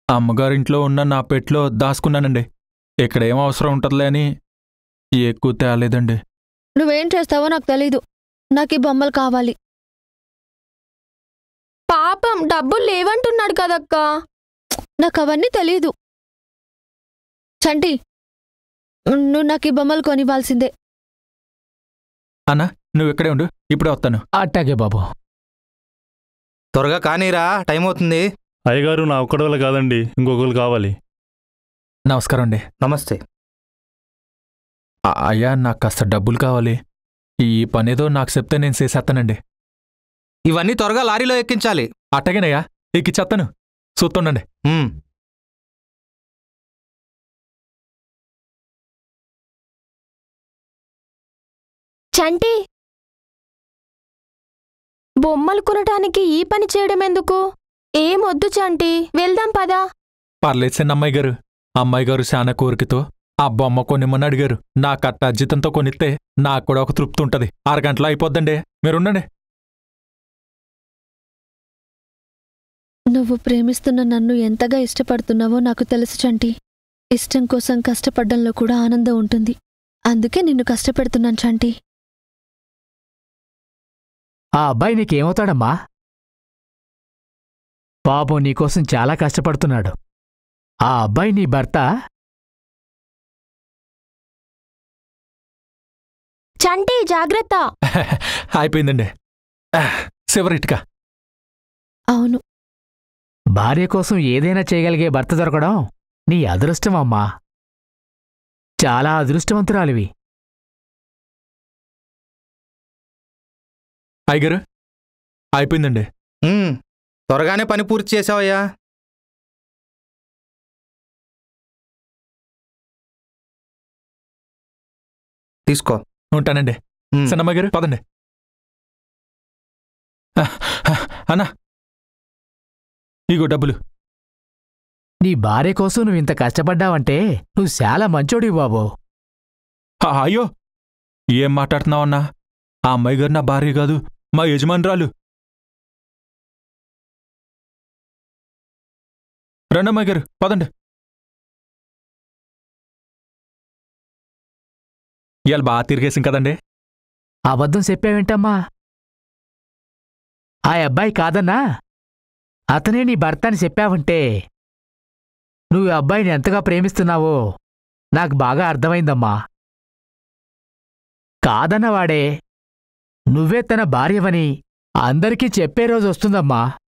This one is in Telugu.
అమ్మగారింట్లో ఉన్న నా పెట్లో దాచుకున్నానండి ఇక్కడ ఏం అవసరం ఉంటుందిలే అని ఎక్కువ తేలేదండి నువ్వేం చేస్తావో నాకు తెలీదు నాకు ఈ బొమ్మలు కావాలి పాపం డబ్బులు లేవంటున్నాడు కదక్కా నాకు అవన్నీ తెలీదు చంటి నువ్వు నాకు ఈ బొమ్మలు కొనివ్వాల్సిందే అన్నా నువ్వు ఇక్కడే ఉండు ఇప్పుడే వస్తాను అట్టాగే బాబు త్వరగా కానీరా టైం అవుతుంది అయ్యగారు నా ఒక్కడి వల్ల కాదండి ఇంకొకరు కావాలి నమస్కారం అండి నమస్తే ఆ, అయ్యా నాకు కాస్త డబ్బులు కావాలి ఈ పనేదో నాకు చెప్తే నేను చేసేస్తానండి ఇవన్నీ త్వరగా లారీలో ఎక్కించాలి అట్టగేనయ్యా ఎక్కిచ్చేస్తాను చూస్తుండండి ఉమ్. చంటి బొమ్మలు కొనటానికి ఈ పని చేయడం ఎందుకు ఏమొద్దు చంటి వెళ్దాం పదా పర్లేదు చిన్న అమ్మాయి గారు అమ్మాయి గారు చాలా కోరికతో ఆ బొమ్మ కొనిమ్మని అడిగారు నా కట్ట అర్జితంతో కొనిస్తే నాకు కూడా ఒక తృప్తి ఉంటది అరగంటలో అయిపోద్దండి మీరుండండి నువ్వు ప్రేమిస్తున్న నన్ను ఎంతగా ఇష్టపడుతున్నావో నాకు తెలుసు చంటి ఇష్టం కోసం కష్టపడ్డంలో కూడా ఆనందం ఉంటుంది అందుకే నిన్ను కష్టపెడుతున్నాను చంటి ఆ అబ్బాయి నీకేమవుతాడమ్మా పాపం నీకోసం చాలా కష్టపడుతున్నాడు ఆ అబ్బాయి నీ భర్త చంటి జాగ్రత్త అయిపోయిందండి చివరిటిగా అవును భార్య కోసం ఏదైనా చేయగలిగే భర్త దొరకడం నీ అదృష్టం అమ్మా చాలా అదృష్టవంతురాలివి అయ్యగారు అయిపోయిందండి ఉమ్. త్వరగానే పని పూర్తి చేసావయ్యా తీసుకో ఉంటానండి ఉమ్. చిన్నమ్మాయి గారు పదండి ఆ, ఆ, అన్నా ఇగో డబ్బులు నీ భార్య కోసం నువ్వు ఇంత కష్టపడ్డావంటే నువ్వు చాలా మంచోడివి బాబు ఆ, అయ్యో ఏం మాట్లాడుతున్నావన్నా ఆ అమ్మాయి గారు నా భార్య కాదు మా యజమానురాలు రండి అమ్మాయి గారు పదండి ఇవాళ బాగా తిరిగేసాం కదండి అబద్ధం చెప్పావేంటమ్మా ఆ అబ్బాయి కాదన్నా అతనే నీ భర్త అని చెప్పావంటే నువ్వు ఈ అబ్బాయిని ఎంతగా ప్రేమిస్తున్నావో నాకు బాగా అర్థమైందమ్మా కాదన్నవాడే నువ్వే తన భార్యవని అందరికీ చెప్పే రోజు వస్తుందమ్మా